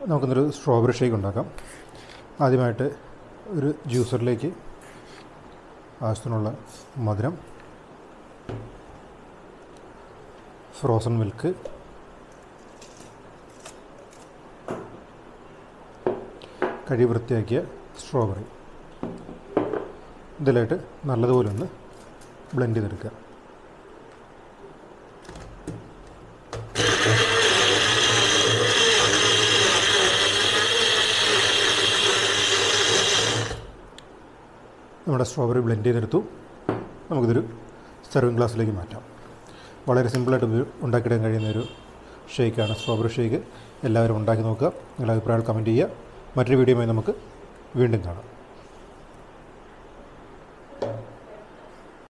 നമുക്കിന്നൊരു strawberry shake ഉണ്ടാക്കാം ആദ്യമായിട്ട് ഒരു ജ്യൂസറിലേക്ക് ആവശ്യത്തിനുള്ള മധുരം ഫ്രോസൺ മിൽക്ക് കഴുകി വൃത്തിയാക്കിയ സ്ട്രോബെറി ഇതിലായിട്ട് നല്ലതുപോലെ ഒന്ന് ബ്ലെൻഡ് ചെയ്തെടുക്കുക നമ്മുടെ സ്ട്രോബെറി ബ്ലെൻഡ് ചെയ്തെടുത്തു നമുക്കിതൊരു സെർവിങ് ഗ്ലാസ്സിലേക്ക് മാറ്റാം വളരെ സിമ്പിളായിട്ട് ഇത് ഉണ്ടാക്കിയിടാൻ കഴിയുന്ന ഒരു ഷേക്കാണ് സ്ട്രോബെറി ഷേക്ക് എല്ലാവരും ഉണ്ടാക്കി നോക്കുക നിങ്ങളുടെ അഭിപ്രായങ്ങൾ കമൻറ്റ് ചെയ്യുക മറ്റൊരു വീഡിയോയുമായി നമുക്ക് വീണ്ടും കാണാം